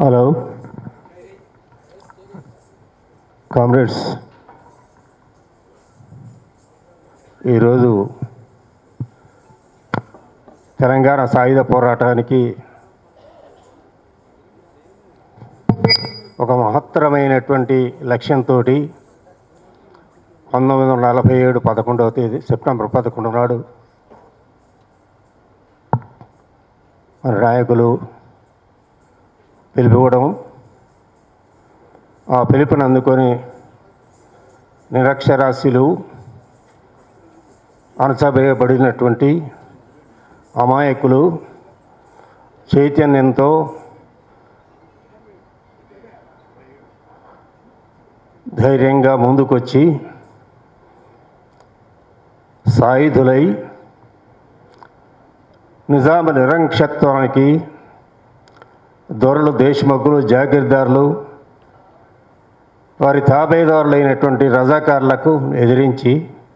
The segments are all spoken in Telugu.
హలో కామ్రేడ్స్ ఈరోజు తెలంగాణ సాయుధ పోరాటానికి ఒక మహత్తరమైనటువంటి లక్ష్యంతో పంతొమ్మిది వందల నలభై ఏడు పదకొండవ తేదీ సెప్టెంబర్ పదకొండు నాడు మన నాయకులు పిలిపివ్వడం ఆ పిలుపుని అందుకొని నిరక్షరాస్యులు అణచబేయబడినటువంటి అమాయకులు చైతన్యంతో ధైర్యంగా ముందుకొచ్చి సాయుధులై నిజామ నిరంక్షత్వానికి దొరలు దేశమగ్గులు జాగీర్దారులు వారి తాబేదారులైనటువంటి రజాకారులకు ఎదిరించి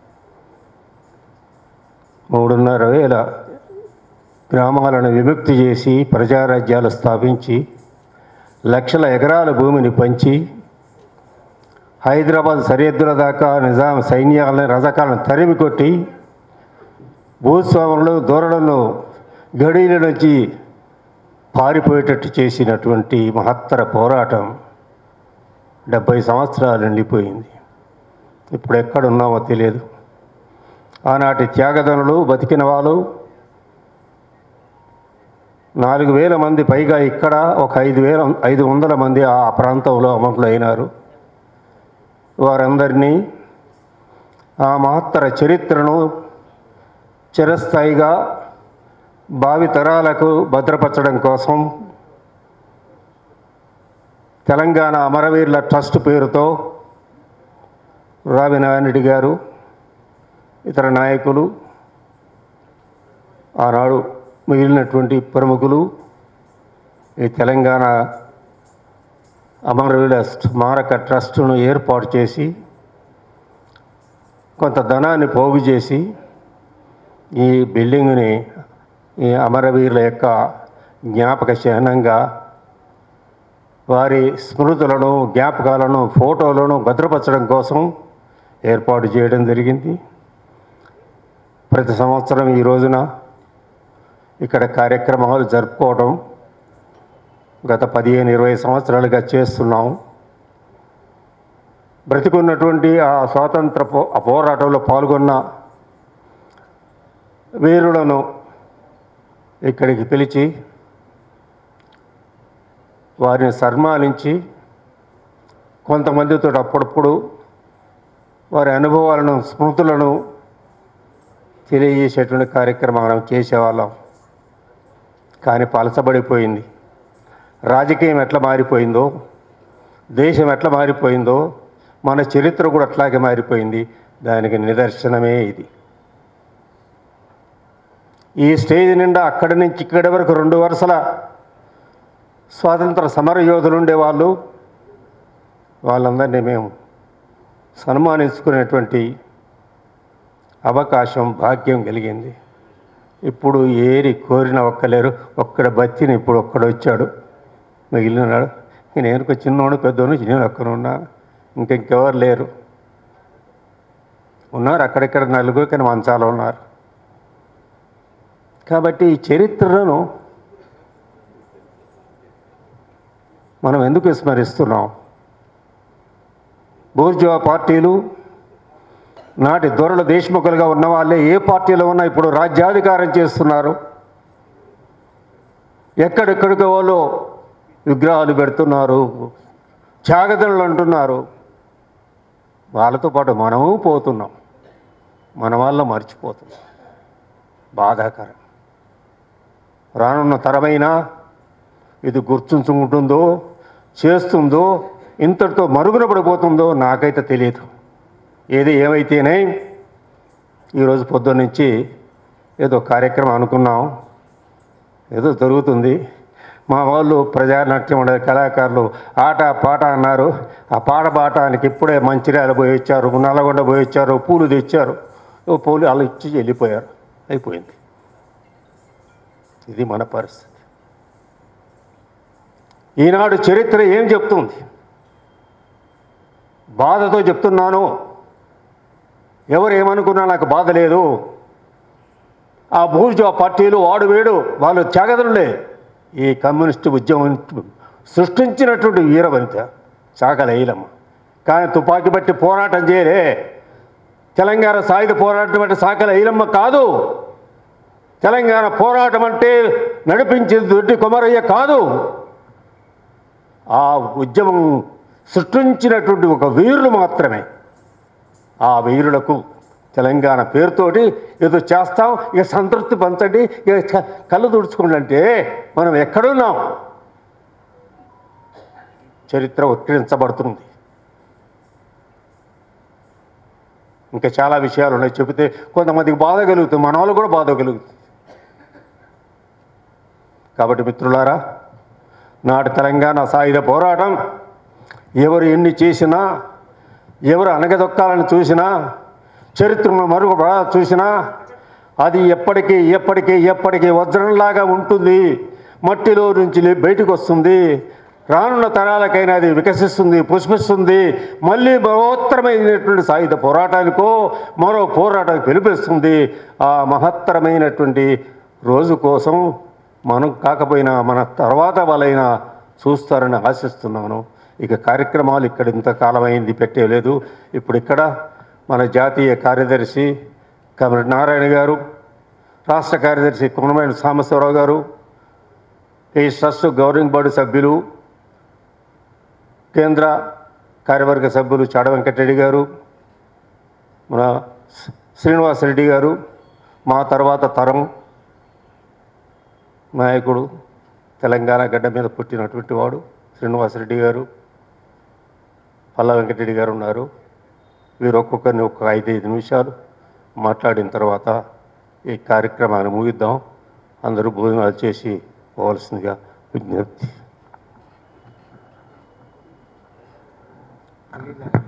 మూడున్నర వేల గ్రామాలను విముక్తి చేసి ప్రజారాజ్యాలు స్థాపించి లక్షల ఎకరాల భూమిని పంచి హైదరాబాద్ సరిహద్దుల దాకా నిజాం సైన్యాలను రజాకాలను తరిమి కొట్టి భూస్వాములు దొరలను గడీల నుంచి పారిపోయేటట్టు చేసినటువంటి మహత్తర పోరాటం డెబ్భై సంవత్సరాలు నిండిపోయింది ఇప్పుడు ఎక్కడున్నామో తెలియదు ఆనాటి త్యాగదనులు బతికిన వాళ్ళు నాలుగు వేల మంది పైగా ఇక్కడ ఒక ఐదు వేల ఐదు వందల మంది ఆ ప్రాంతంలో అమరులు అయినారు వారందరినీ ఆ మహత్తర చరిత్రను చిరస్థాయిగా భావి తరాలకు భద్రపరచడం కోసం తెలంగాణ అమరవీరుల ట్రస్ట్ పేరుతో రావి నారాయణరెడ్డి గారు ఇతర నాయకులు ఆనాడు మిగిలినటువంటి ప్రముఖులు ఈ తెలంగాణ అమరవీరుల స్మారక ట్రస్టును ఏర్పాటు చేసి కొంత ధనాన్ని పోగు చేసి ఈ బిల్డింగ్ని ఈ అమరవీరుల యొక్క జ్ఞాపక చిహ్నంగా వారి స్మృతులను జ్ఞాపకాలను ఫోటోలను భద్రపరచడం కోసం ఏర్పాటు చేయడం జరిగింది ప్రతి సంవత్సరం ఈ రోజున ఇక్కడ కార్యక్రమాలు జరుపుకోవడం గత పదిహేను ఇరవై సంవత్సరాలుగా చేస్తున్నాం బ్రతికున్నటువంటి ఆ స్వాతంత్ర పో ఆ పోరాటంలో పాల్గొన్న వీరులను ఇక్కడికి పిలిచి వారిని సన్మానించి కొంతమందితో అప్పుడప్పుడు వారి అనుభవాలను స్మృతులను తెలియజేసేటువంటి కార్యక్రమాలను చేసేవాళ్ళం కానీ పలసబడిపోయింది రాజకీయం ఎట్లా మారిపోయిందో దేశం ఎట్లా మారిపోయిందో మన చరిత్ర కూడా అట్లాగే మారిపోయింది దానికి నిదర్శనమే ఇది ఈ స్టేజ్ నిండా అక్కడి నుంచి ఇక్కడి వరకు రెండు వరుసల స్వాతంత్ర సమర యోధులు ఉండేవాళ్ళు వాళ్ళందరినీ మేము సన్మానించుకునేటువంటి అవకాశం భాగ్యం కలిగింది ఇప్పుడు ఏరి కోరిన ఒక్కలేరు ఒక్కడ బతిని ఇప్పుడు ఒక్కడు వచ్చాడు మిగిలినాడు నేను ఒక చిన్నోడు పెద్దోడు నేను ఒక్కను ఉన్నా ఇంక ఇంకెవరు లేరు ఉన్నారు అక్కడిక్కడ నలుగురు కానీ మంచాలు ఉన్నారు కాబట్టి ఈ చరిత్రను మనం ఎందుకు విస్మరిస్తున్నాం బూర్జువా పార్టీలు నాటి దొరల దేశముఖులుగా ఉన్న వాళ్ళే ఏ పార్టీలో ఉన్నా ఇప్పుడు రాజ్యాధికారం చేస్తున్నారు ఎక్కడెక్కడికి వాళ్ళు విగ్రహాలు పెడుతున్నారు త్యాగదనులు అంటున్నారు వాళ్ళతో పాటు మనము పోతున్నాం మన వల్ల మర్చిపోతున్నాం బాధాకరం రానున్న తరమైనా ఇది గుర్తుంచుకుంటుందో చేస్తుందో ఇంతటితో మరుగున పడిపోతుందో నాకైతే తెలియదు ఏది ఏమైతేనే ఈరోజు పొద్దున్న నుంచి ఏదో కార్యక్రమం అనుకున్నాం ఏదో జరుగుతుంది మా వాళ్ళు ప్రజానాట్యం ఉండే కళాకారులు ఆట పాట అన్నారు ఆ పాట పాడటానికి ఇప్పుడే మంచిర్యాల పోయి వచ్చారు నల్లగొండ పోయి వచ్చారు పూలు తెచ్చారు ఓ పూలు వాళ్ళు ఇచ్చి వెళ్ళిపోయారు అయిపోయింది ఇది మన పరిస్థితి ఈనాడు చరిత్ర ఏం చెప్తుంది బాధతో చెప్తున్నాను ఎవరు ఏమనుకున్నా నాకు బాధ లేదు ఆ బూర్జా పార్టీలు వాడు వేడు వాళ్ళు త్యాగదులే ఈ కమ్యూనిస్టు ఉద్యమం సృష్టించినటువంటి వీరవనిత చాకలైలమ్మ కానీ తుపాకీ బట్టి పోరాటం చేయలే తెలంగాణ సాయుధ పోరాటం అంటే సాకల ఐలమ్మ కాదు తెలంగాణ పోరాటం అంటే నడిపించేది దొడ్డి కొమరయ్య కాదు ఆ ఉద్యమం సృష్టించినటువంటి ఒక వీరులు మాత్రమే ఆ వీరులకు తెలంగాణ పేరుతోటి ఏదో చేస్తాం ఇక సంతృప్తి పంచండి ఇక చ- కళ్ళు తుడుచుకోండి అంటే మనం ఎక్కడున్నాం చరిత్ర ఉత్తరించబడుతుంది ఇంకా చాలా విషయాలు ఉన్నాయి చెబితే కొంతమందికి బాధ కలుగుతుంది మన వాళ్ళు కూడా బాధ కలుగుతుంది కాబట్టి మిత్రులారా నాటి తెలంగాణ సాయుధ పోరాటం ఎవరు ఎన్ని చేసినా ఎవరు అనగదొక్కాలని చూసినా చరిత్రను మరుగుప చూసినా అది ఎప్పటికీ ఎప్పటికీ ఎప్పటికీ వజ్రంలాగా ఉంటుంది మట్టిలో నుంచి లే- బయటకు వస్తుంది రానున్న తరాలకైనా అది వికసిస్తుంది పుష్పిస్తుంది మళ్ళీ మహోత్తరమైనటువంటి సాయుధ పోరాటానికో మరో పోరాటానికి పిలిపిస్తుంది ఆ మహత్తరమైనటువంటి రోజు కోసం మనం కాకపోయినా మన తర్వాత వాళ్ళైనా చూస్తారని ఆశిస్తున్నాను ఇక కార్యక్రమాలు ఇక్కడ ఇంతకాలమైంది పెట్టలేదు ఇప్పుడు ఇక్కడ మన జాతీయ కార్యదర్శి కమరెడ్డి నారాయణ గారు రాష్ట్ర కార్యదర్శి కుమరమైన సాంబశివరావు గారు ఈ ట్రస్ట్ గవర్నింగ్ బోర్డు సభ్యులు కేంద్ర కార్యవర్గ సభ్యులు చాడ వెంకటరెడ్డి గారు మన శ్రీనివాసరెడ్డి గారు మా తర్వాత తరం నాయకుడు తెలంగాణ గడ్డ మీద పుట్టినటువంటి వాడు శ్రీనివాసరెడ్డి గారు పల్ల వెంకటరెడ్డి గారు ఉన్నారు వీరు ఒక్కొక్కరిని ఒక ఐదైదు నిమిషాలు మాట్లాడిన తర్వాత ఈ కార్యక్రమాన్ని ముగిద్దాం అందరూ భోజనాలు చేసి పోవాల్సిందిగా విజ్ఞప్తి